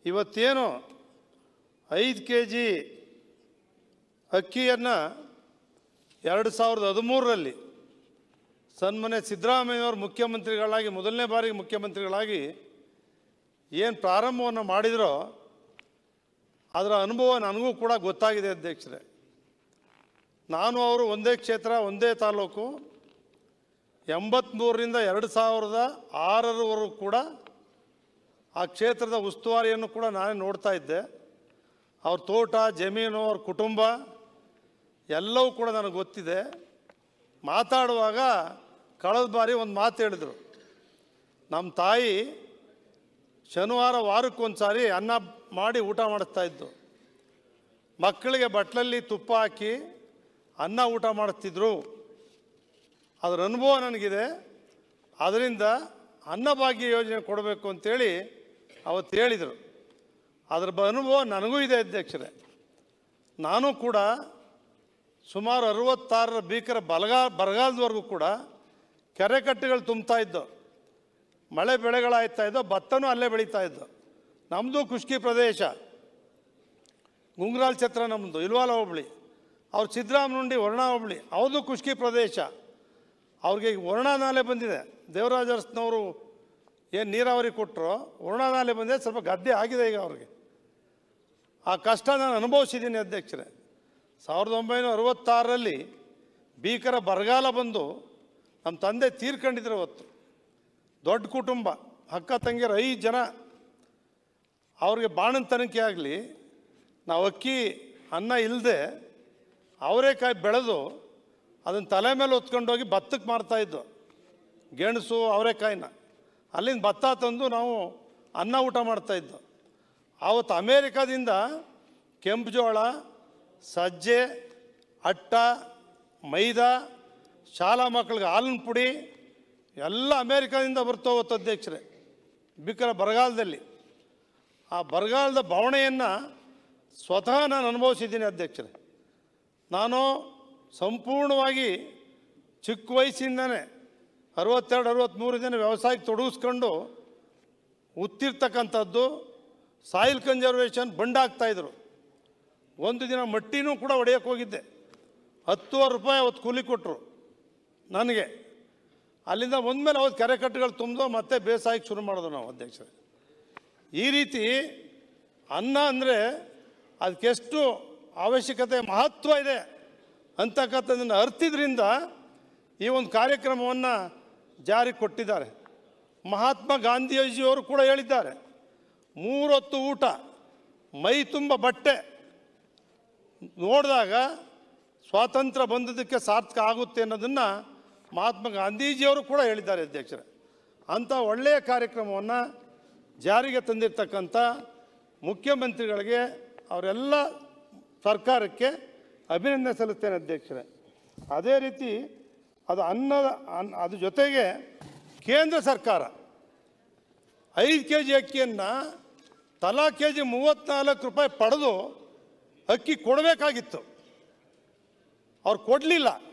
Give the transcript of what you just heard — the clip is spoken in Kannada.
ಇವತ್ತೇನು ಐದು ಕೆ ಜಿ ಅಕ್ಕಿಯನ್ನು ಎರಡು ಸಾವಿರದ ಹದಿಮೂರರಲ್ಲಿ ಸನ್ಮಾನ್ಯ ಸಿದ್ದರಾಮಯ್ಯವರು ಮುಖ್ಯಮಂತ್ರಿಗಳಾಗಿ ಮೊದಲನೇ ಬಾರಿಗೆ ಮುಖ್ಯಮಂತ್ರಿಗಳಾಗಿ ಏನು ಪ್ರಾರಂಭವನ್ನು ಮಾಡಿದರೋ ಅದರ ಅನುಭವ ನನಗೂ ಕೂಡ ಗೊತ್ತಾಗಿದೆ ಅಧ್ಯಕ್ಷರೇ ನಾನು ಅವರು ಒಂದೇ ಕ್ಷೇತ್ರ ಒಂದೇ ತಾಲೂಕು ಎಂಬತ್ತ್ಮೂರರಿಂದ ಎರಡು ಸಾವಿರದ ಆರರವರೆಗೂ ಕೂಡ ಆ ಕ್ಷೇತ್ರದ ಉಸ್ತುವಾರಿಯನ್ನು ಕೂಡ ನಾನೇ ನೋಡ್ತಾ ಇದ್ದೆ ಅವ್ರ ತೋಟ ಜಮೀನು ಅವ್ರ ಕುಟುಂಬ ಎಲ್ಲವೂ ಕೂಡ ನನಗೆ ಗೊತ್ತಿದೆ ಮಾತಾಡುವಾಗ ಕಳೆದ ಬಾರಿ ಒಂದು ಮಾತು ಹೇಳಿದರು ನಮ್ಮ ತಾಯಿ ಶನಿವಾರ ವಾರಕ್ಕೊಂದು ಸಾರಿ ಅನ್ನ ಮಾಡಿ ಊಟ ಮಾಡಿಸ್ತಾ ಇದ್ದು ಮಕ್ಕಳಿಗೆ ಬಟ್ಲಲ್ಲಿ ತುಪ್ಪ ಹಾಕಿ ಅನ್ನ ಊಟ ಮಾಡಿಸ್ತಿದ್ರು ಅದರ ಅನುಭವ ನನಗಿದೆ ಅದರಿಂದ ಅನ್ನಭಾಗ್ಯ ಯೋಜನೆ ಕೊಡಬೇಕು ಅಂತೇಳಿ ಅವತ್ತು ಹೇಳಿದರು ಅದರ ಬ- ಅನುಭವ ನನಗೂ ಇದೆ ಅಧ್ಯಕ್ಷರೇ ನಾನು ಕೂಡ ಸುಮಾರು ಅರವತ್ತಾರರ ಭೀಕರ ಬಲಗಾ ಬರಗಾಲದವರೆಗೂ ಕೂಡ ಕೆರೆ ಕಟ್ಟೆಗಳು ತುಂಬ್ತಾ ಇದ್ದು ಮಳೆ ಬೆಳೆಗಳಾಯ್ತಾ ಇದ್ದೋ ಭತ್ತನೂ ಅಲ್ಲೇ ಬೆಳೀತಾ ಇದ್ದು ನಮ್ಮದು ಖುಷ್ಕಿ ಪ್ರದೇಶ ಗುಂಗ್ರಾಲ್ ಛತ್ರ ನಮ್ಮದು ಇಲ್ವಾಲ ಹೋಬಳಿ ಅವ್ರು ಸಿದ್ದರಾಮನುಂಡಿ ವರ್ಣ ಹೋಬಳಿ ಅವ್ರದ್ದು ಖುಷ್ಕಿ ಪ್ರದೇಶ ಅವ್ರಿಗೆ ಈಗ ವರ್ಣ ನಾಲೆ ಬಂದಿದೆ ದೇವರಾಜ ಅರಸ್ನವರು ಏನು ನೀರಾವರಿ ಕೊಟ್ಟರು ವರ್ಣ ನಾಲೆ ಬಂದಿದೆ ಸ್ವಲ್ಪ ಗದ್ದೆ ಆಗಿದೆ ಈಗ ಅವ್ರಿಗೆ ಆ ಕಷ್ಟ ನಾನು ಅನುಭವಿಸಿದ್ದೀನಿ ಅಧ್ಯಕ್ಷರೇ ಸಾವಿರದ ಒಂಬೈನೂರ ಅರವತ್ತಾರರಲ್ಲಿ ಭೀಕರ ಬರಗಾಲ ಬಂದು ನಮ್ಮ ತಂದೆ ತೀರ್ಕೊಂಡಿದ್ರು ಅವತ್ತು ದೊಡ್ಡ ಕುಟುಂಬ ಅಕ್ಕ ತಂಗಿಯರು ಐದು ಜನ ಅವ್ರಿಗೆ ಬಾಣನ ತನಿಖೆ ಆಗಲಿ ನಾವು ಅಕ್ಕಿ ಅನ್ನ ಇಲ್ಲದೆ ಅವರೇಕಾಯಿ ಬೆಳೆದು ಅದನ್ನು ತಲೆ ಮೇಲೆ ಹೊತ್ಕೊಂಡೋಗಿ ಭತ್ತಕ್ಕೆ ಮಾರ್ತಾಯಿದ್ದು ಗೆಣಸು ಅವರೆಕಾಯಿನ ಅಲ್ಲಿಂದ ಭತ್ತ ತಂದು ನಾವು ಅನ್ನ ಊಟ ಮಾಡ್ತಾಯಿದ್ದು ಆವತ್ತು ಅಮೇರಿಕಾದಿಂದ ಕೆಂಪು ಜೋಳ ಸಜ್ಜೆ ಅಟ್ಟ ಮೈದಾ ಶಾಲಾ ಮಕ್ಕಳಿಗೆ ಹಾಲಿನ ಪುಡಿ ಎಲ್ಲ ಅಮೇರಿಕಾದಿಂದ ಬರ್ತೋವತ್ತು ಅಧ್ಯಕ್ಷರೇ ಬಿಕ್ಕರ ಬರಗಾಲದಲ್ಲಿ ಆ ಬರಗಾಲದ ಬವಣೆಯನ್ನು ಸ್ವತಃ ನಾನು ಅನುಭವಿಸಿದ್ದೀನಿ ಅಧ್ಯಕ್ಷರೇ ನಾನು ಸಂಪೂರ್ಣವಾಗಿ ಚಿಕ್ಕ ವಯಸ್ಸಿಂದನೇ ಅರವತ್ತೆರಡು ಅರವತ್ತ್ಮೂರರಿಂದ ವ್ಯವಸಾಯಕ್ಕೆ ತೊಡಗಿಸ್ಕೊಂಡು ಉತ್ತಿರ್ತಕ್ಕಂಥದ್ದು ಸಾಯಿಲ್ ಕನ್ಸರ್ವೇಷನ್ ಬಂಡಾಗ್ತಾಯಿದ್ರು ಒಂದು ದಿನ ಮಟ್ಟಿನೂ ಕೂಡ ಹೊಡೆಯೋಕ್ಕೆ ಹೋಗಿದ್ದೆ ಹತ್ತುವರೆ ರೂಪಾಯಿ ಅವತ್ತು ಕೂಲಿ ಕೊಟ್ಟರು ನನಗೆ ಅಲ್ಲಿಂದ ಒಂದ್ಮೇಲೆ ಅವತ್ತು ಕೆರೆ ಕಟ್ಟೆಗಳು ತುಂಬಿದು ಮತ್ತೆ ಬೇಸಾಯಕ್ಕೆ ಶುರು ಮಾಡೋದು ನಾವು ಅಧ್ಯಕ್ಷರೇ ಈ ರೀತಿ ಅನ್ನ ಅಂದರೆ ಅದಕ್ಕೆಷ್ಟು ಅವಶ್ಯಕತೆ ಮಹತ್ವ ಇದೆ ಅಂತಕ್ಕಂಥದ್ದನ್ನು ಅರ್ಥಿದ್ರಿಂದ ಈ ಒಂದು ಕಾರ್ಯಕ್ರಮವನ್ನು ಜಾರಿಗೆ ಕೊಟ್ಟಿದ್ದಾರೆ ಮಹಾತ್ಮ ಗಾಂಧೀಜಿಯವರು ಕೂಡ ಹೇಳಿದ್ದಾರೆ ಮೂರೊತ್ತು ಊಟ ಮೈ ತುಂಬ ಬಟ್ಟೆ ನೋಡಿದಾಗ ಸ್ವಾತಂತ್ರ್ಯ ಬಂದದಕ್ಕೆ ಸಾರ್ಥಕ ಆಗುತ್ತೆ ಅನ್ನೋದನ್ನು ಮಹಾತ್ಮ ಗಾಂಧೀಜಿಯವರು ಕೂಡ ಹೇಳಿದ್ದಾರೆ ಅಧ್ಯಕ್ಷರೇ ಅಂಥ ಒಳ್ಳೆಯ ಕಾರ್ಯಕ್ರಮವನ್ನು ಜಾರಿಗೆ ತಂದಿರ್ತಕ್ಕಂಥ ಮುಖ್ಯಮಂತ್ರಿಗಳಿಗೆ ಅವರೆಲ್ಲ ಸರ್ಕಾರಕ್ಕೆ ಅಭಿನಂದನೆ ಸಲ್ಲಿಸ್ತೇನೆ ಅಧ್ಯಕ್ಷರೇ ಅದೇ ರೀತಿ ಅದು ಅನ್ನದ ಅನ್ ಅದ್ರ ಜೊತೆಗೆ ಕೇಂದ್ರ ಸರ್ಕಾರ ಐದು ಕೆ ಜಿ ಅಕ್ಕಿಯನ್ನು ತಲಾ ಕೆ ಜಿ ಮೂವತ್ತ್ನಾಲ್ಕು ರೂಪಾಯಿ ಪಡೆದು ಅಕ್ಕಿ ಕೊಡಬೇಕಾಗಿತ್ತು ಅವ್ರು ಕೊಡಲಿಲ್ಲ